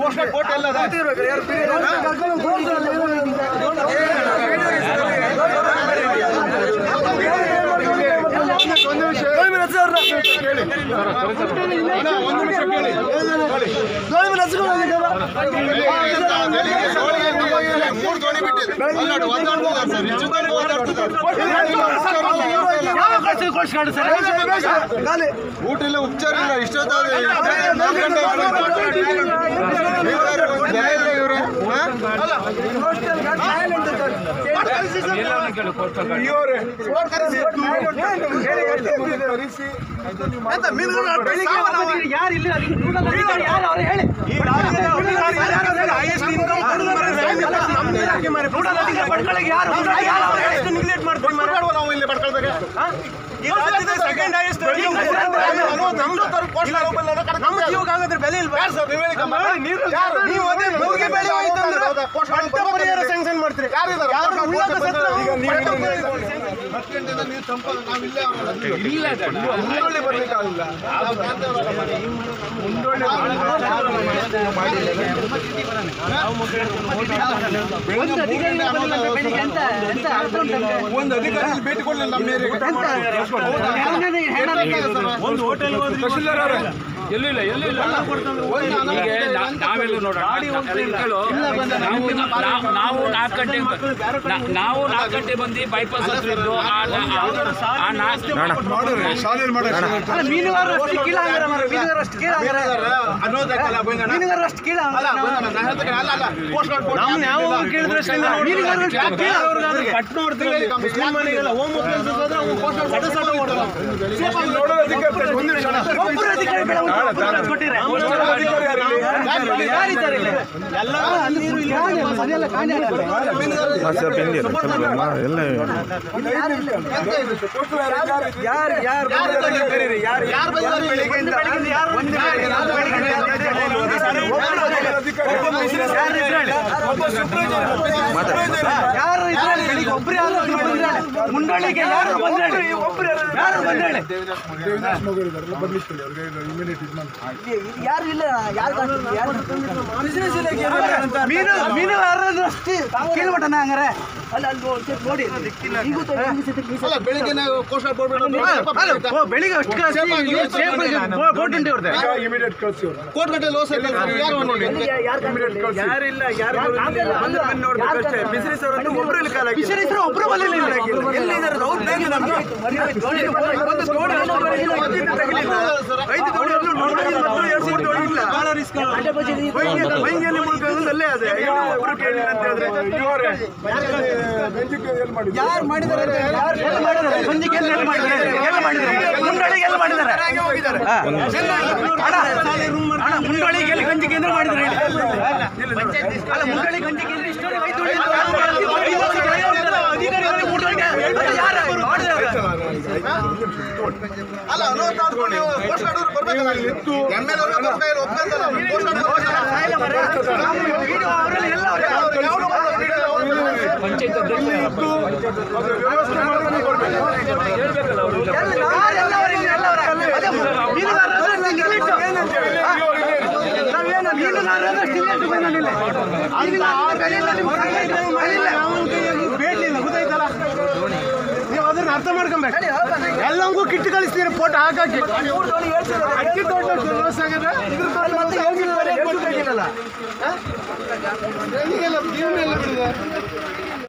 ಮೂರು ದೋಣಿ ಬಿಟ್ಟಿದೆ ಅಲ್ಲಿ ನೋಡಿ ಒದ್ದಾಡ್ತಿದ್ದಾರೆ ಸರ್ ನಿಜವಾಗ್ಲೂ ಒದ್ದಾಡ್ತಿದ್ದಾರೆ. ಊಟ ಇಲ್ಲ ಉಪಚಾರ ಇಲ್ಲ ಇಷ್ಟೊತ್ತಾದ್ರೆ ನಾಲ್ಕು ಗಂಟೆ ಇವರು ನಾವು ಇಲ್ಲಿ ಪಡ್ಕೊಳ್ಬೇಕು ನಮ್ಮ ಜೀವಕ್ಕೆ ಆಗದ್ರ ಬೆಲೆ ಇಲ್ವಾ ನೀವು ಅದೇ ಮೂರ್ಗೆ ಬೆಲೆ ಹೋಯ್ತು ಅಂದ್ರೆ ಪಟ್ಟ ಪರಿಹಾರ ಸ್ಯಾಂಕ್ಷನ್ ಮಾಡ್ತೀರಿ ಯಾರು ಉಳ್ಳಾಗ ಸತ್ರ ಬಸ್ಟ್ಯಾಂಡಿಂದ ನೀವು ಸಂಪರ್ಕ ನಾವಿಲ್ಲೇ ಮುಂದೊಳ್ಳಿ ಬರ್ಲಿಕ್ಕಾಗಲ್ಲ ನಾವು ಪ್ರಾಂತ್ಯವರಲ್ಲ. ಒಂದು ಅಧಿಕಾರಿ ಇಲ್ಲಿ ಭೇಟಿ ಕೊಡಲಿಲ್ಲ ನಮ್ಮ ಏರಿಯಾಗೆ ಒಂದು ಹೋಟೆಲ್ ಎಲ್ಲೂ ಇಲ್ಲ ಎಲ್ಲೂ ಇಲ್ಲ ಈಗ ನಾ- ನಾವೆಲ್ಲೂ ನೋಡೋಣ ಕೇಳು. ನಾವು ನಾವು- ನಾವು ನಾಲ್ಕು ಗಂಟೆ ನಾವು ನಾಲ್ಕು ಗಂಟೆ ಬಂದು ಬೈಪಾಸ್ ಹತ್ರ ಇದ್ದು ಆ ನಾ- ಆ ನಾಲ್ಕು ಶಾಲೆಯಲ್ಲಿ ಮಾಡೋ ಮೀನುಗಾರರಷ್ಟು ಕೀಳ ಹಂಗಾರ ಮರ ಮೀನುಗಾರಷ್ಟು ಕೀಳ ಹಂಗಾರ ಅನ್ನೋದಕ್ಕಲ್ಲ ಬಂಗಣ ಮೀನುಗಾರರಷ್ಟು ಕೀಳ ಅಲ್ಲ ಬಂಗಣ ನಾನು ಹೇಳ್ತೇನೆ ಅಲ್ಲ ಅಲ್ಲ ಪೋಸ್ಟ್ ಕಾರ್ಡ್ ಕೊಟ್ಟು ನಮ್ನ ಯಾವ ಕೇಳಿದ್ರೆ ಮೀನುಗಾರರಷ್ಟು ಕೀಳ ಅವ್ರಿಗೆ ಕಟ್ ನೋಡ್ತೀವಿ ಮುಸ್ಲಿಂ ಮನೆಗೆಲ್ಲ ಹೋಮ್ ಹೋದ್ರೆ ಅವ್ನು ಪೋಸ್ಟ್ ಸಡ ಸಡ ಹೊಡ್ದ. ಒಂದು ನಿಮಿಷ ಅಣ್ಣ. ಒಬ್ರು ಅಧಿಕಾರಿ ಬೇಡ, ಒಬ್ರು ಅಧಿಕಾರಿ ಕೊಟ್ಟಿರಿ. ಯಾರಿದ್ದಾರೆ ಇಲ್ಲಿ? ಎಲ್ಲರೂ ಅಲ್ಲಿ ನೀರು ಇಲ್ಲಿ ಮನೆಯೆಲ್ಲ ಕಾಣೆ ಆಗ್ತದೆ. ಯಾರು ಯಾರು ಬಂದಿದ್ದಾರೆ ಕರೀರಿ, ಯಾರು ಯಾರು ಬಂದಿದ್ದಾರೆ ಬೆಳಿಗ್ಗೆಯಿಂದ? ಒಂದು ಬೆಳಿಗ್ಗೆಯಿಂದ ಯಾರು ಬೆಳಿಗ್ಗೆಯಿಂದ ಒಂದು ಸಾರಿ ಒಬ್ಬ ಬಿಸಿನೆಸ್ ಯಾರು ಇದ್ರಲ್ಲಿ? ಯಾರು ಇದ್ರಲ್ಲಿ ಬೆಳಿಗ್ಗೆ ಒಬ್ರು ಯಾರು ಬಂದ್ರೆ ಮುಂಡಳಿಗೆ ಯಾರು ಬಂದ್ರೆ ಯಾರು ಬಂದ್ರೆ ಯಾರು ಇಲ್ಲ ಯಾರು ಬಿಸಿನೆಸ್ ಮೀನು ಮೀನು ಅಷ್ಟೇ ಕೇಳ್ಬಿಟ್ಟನ ಹಂಗಾರೆ ಅಲ್ಲ ಅಲ್ಲಿ ನೋಡಿ ಅಲ್ಲ ಬೆಳಿಗ್ಗೆ ನಾವು ಪೋಸ್ಟ್ ಕಾರ್ಡ್ ಕೊಡ್ಬಿಟ್ಟು ಓ ಬೆಳಿಗ್ಗೆ ಅಷ್ಟು ಬೋಟ್ ಉಂಟು ಇವ್ರದ್ದು ಕೋರ್ಟ್ ಗಟ್ಟೆ ಲೋಸ್ ಯಾರು ನೋಡಿ ಯಾರಿಲ್ಲ ಯಾರು ನೋಡ್ಬೇಕಷ್ಟೇ ಬಿಸಿನೆಸ್ ಅವರು ಒಬ್ರು ಇಲ್ಲಿ ಕಾಲ ಬಿಸಿನೆಸ್ ಒಬ್ರು ಬರಲಿಲ್ಲ ಎಲ್ಲಿದ್ದಾರೆ ಅವ್ರು ಬೇಗ ನಮ್ಗೆ ಒಂದು ದೋಣಿ ಐದು ದೋಣಿ ಅಲ್ಲೂ ನೋಡ್ಬೇಕು, ಮತ್ತು ಎರಡು ಮೂರು ದೋಣಿ ಇಲ್ಲ. ಬಹಳ risk ಅಲ್ಲ. ವೈಂಗೆ- ವೈಂಗೆಯಲ್ಲಿ ಮುಳ್ಕೊಳ್ಳೋದು ಅಲ್ಲೇ ಅದೇ ಒಬ್ರು ಕೇಳಿಲ್ಲ ಅಂತ ಹೇಳಿದ್ರೆ ಯಾರು ಮಾಡಿದ್ದಾರೆ ಅಂತ ಯಾರು ಎಲ್ಲಿ ಮಾಡಿದ್ದಾರೆ ಸಂಜೆಗೆ ಎಲ್ಲಿ ಎಲ್ಲಿ ಮಾಡಿದ್ದಾರೆ ಎಲ್ಲಿ ಮಾಡಿದ್ದಾರೆ ಮುಂಡಳಿಗೆ ಎಲ್ಲಿ ಮಾಡಿದ್ದಾರೆ ಹಾ. ಅಣ್ಣ, ಅಣ್ಣ, ಮುಂಡಳಿಗೆ ಎಲ್ಲಿ ಗಂಜಿ ಕೇಂದ್ರ ಮಾಡಿದ್ದಾರೆ ಹೇಳಿ. ಅಲ್ಲ ಮುಂಡಳಿ ಗಂಜಿ ಕೇಂದ್ರ ಇಷ್ಟೊಂದು ಐದು ದೋಣಿ ಅಂತ ಯಾರು ಮಾಡಿದ್ದಾರೆ? ಅಧಿಕಾರಿ ಅವ್ರಿಗೆ ಮುಂಡಳಿಗೆ ಯಾರು ಅವರು ಮಾಡಿದ್ದಾರೆ? ಅಲ್ಲ ಅನುಮತಿ ಆದ್ಕೊಂಡು ನೀವು ಪೋಸ್ಟ್ ಕಾರ್ಡ್ ಬರ್ಬೇಕಲ್ಲ ಎಮ್ ಎಲ್ ಅವ್ರಿಗೆ ಬರ್ಬೇಕು ಒಪ್ಕೊಂತಲ್ಲ ಪೋಸ್ಟ್ ಕಾರ್ಡ್ ಬರ್ಬೇಕಲ್ಲ. ಸಾಯಿಲೆ ಮರೆ. ವಿಡಿಯೋ ಅವರಲ್ಲಿ ಎಲ್ಲ ಅವರೇ. ಅವ್ರು ಯಾವ್ದು ಮಾಡೋದು video ಅವ್ರು ಪಂಚಾಯತ್ ಅಧ್ಯಕ್ಷ ಎಲ್ಲ ಯಾರೆಲ್ಲ ಅವರಿಗೆ ಎಲ್ಲ ಅವರೇ. ಅದೇ ಮೀನುಗಾರರು ಅಂದ್ರೆ neglect. ನಾವೇನು ಮೀನುಗಾರರು ಅಂದ್ರೆ neglect ಬಂದಿಲ್ಲ. ಈಗ ಆ ಬೆಳೆಯಲ್ಲಿ ನಿಮ್ಗೆ ಸಂಘಟನೆ ಮಾಡಿಲ್ಲ. ಬೇಡ್ಲಿಲ್ಲ, ಗೊತ್ತಾಯ್ತಲ್ಲ? ನೀವು ಅದನ್ನ ಅರ್ಥ ಮಾಡ್ಕೊಬೇಕು ಎಲ್ಲಂಗೂ ಕಿಟ್ಟು ಕಳಿಸ್ತೀರಿ ಫೋಟೋ ಹಾಕಾಕಿ ಅಕ್ಕಿ ತೋಟ ಲಾಸ್ ಆಗಿದೆ ಇದ್ರ ತೋಟ ಮತ್ತೆ ಹೇಳ್ತಿಲ್ಲ, ಕೊಡ್ಬೇಕಿಲ್ಲಲ್ಲ? ಈಗೆಲ್ಲ ಜೀವನ ಎಲ್ಲ ಬಿಡಿದೆ